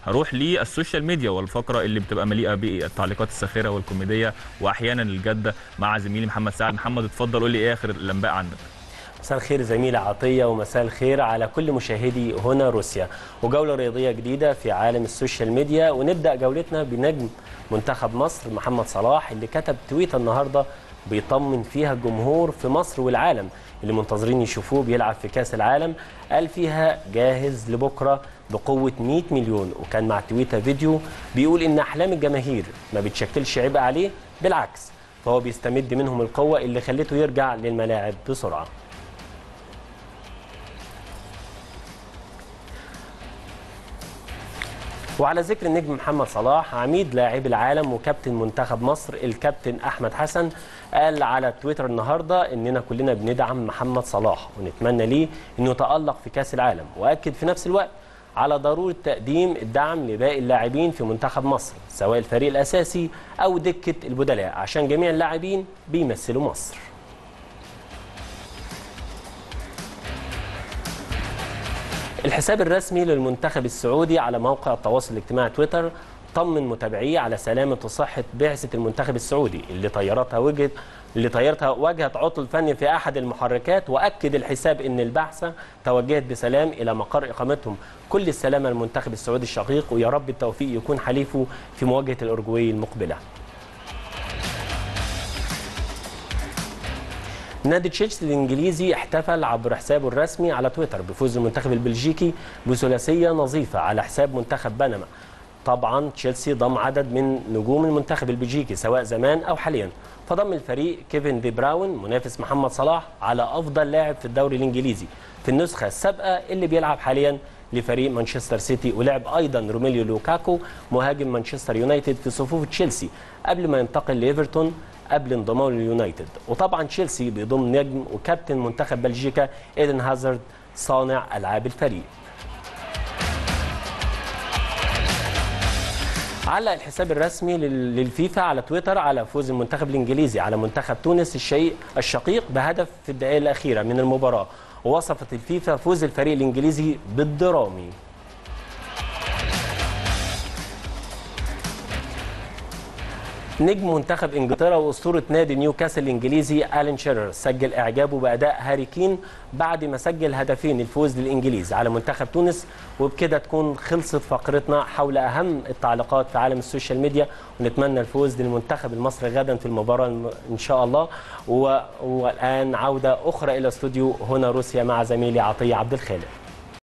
هروح للسوشيال ميديا والفقره اللي بتبقى مليئه بالتعليقات الساخره والكوميديه واحيانا الجاده مع زميلي محمد سعد محمد اتفضل قول لي ايه اخر الانباء عندك مساء الخير زميلة عطية ومساء الخير على كل مشاهدي هنا روسيا وجولة رياضية جديدة في عالم السوشيال ميديا ونبدأ جولتنا بنجم منتخب مصر محمد صلاح اللي كتب تويت النهاردة بيطمن فيها الجمهور في مصر والعالم اللي منتظرين يشوفوه بيلعب في كاس العالم قال فيها جاهز لبكرة بقوة 100 مليون وكان مع تويتر فيديو بيقول إن أحلام الجماهير ما بتشكلش عبء عليه بالعكس فهو بيستمد منهم القوة اللي خلته يرجع للملاعب بسرعة وعلى ذكر النجم محمد صلاح عميد لاعبي العالم وكابتن منتخب مصر الكابتن احمد حسن قال على تويتر النهارده اننا كلنا بندعم محمد صلاح ونتمنى ليه انه يتالق في كاس العالم واكد في نفس الوقت على ضروره تقديم الدعم لباقي اللاعبين في منتخب مصر سواء الفريق الاساسي او دكه البدلاء عشان جميع اللاعبين بيمثلوا مصر الحساب الرسمي للمنتخب السعودي على موقع التواصل الاجتماعي تويتر طمن متابعيه على سلامه وصحه بعثه المنتخب السعودي اللي طيرتها وجهه اللي طيرتها واجهت عطل فني في احد المحركات واكد الحساب ان البعثه توجهت بسلام الى مقر اقامتهم كل السلامه للمنتخب السعودي الشقيق ويا رب التوفيق يكون حليفه في مواجهه الاورجواي المقبله نادي تشيلسي الانجليزي احتفل عبر حسابه الرسمي على تويتر بفوز المنتخب البلجيكي بثلاثيه نظيفه على حساب منتخب بنما. طبعا تشيلسي ضم عدد من نجوم المنتخب البلجيكي سواء زمان او حاليا فضم الفريق كيفن دي براون منافس محمد صلاح على افضل لاعب في الدوري الانجليزي في النسخه السابقه اللي بيلعب حاليا لفريق مانشستر سيتي ولعب ايضا روميليو لوكاكو مهاجم مانشستر يونايتد في صفوف تشيلسي قبل ما ينتقل لايفرتون قبل انضمامه لليونايتد وطبعا تشيلسي بيضم نجم وكابتن منتخب بلجيكا ايدن هازارد صانع العاب الفريق علق الحساب الرسمي للفيفا على تويتر على فوز المنتخب الانجليزي على منتخب تونس الشيء الشقيق بهدف في الدقائق الاخيره من المباراه ووصفت الفيفا فوز الفريق الانجليزي بالدرامي نجم منتخب انجلترا واسطوره نادي نيوكاسل الانجليزي الين شيرر سجل اعجابه باداء هاري كين بعد ما سجل هدفين الفوز للانجليز على منتخب تونس وبكده تكون خلصت فقرتنا حول اهم التعليقات في عالم السوشيال ميديا ونتمنى الفوز للمنتخب المصري غدا في المباراه ان شاء الله والان عوده اخرى الى استوديو هنا روسيا مع زميلي عطيه عبد الخالق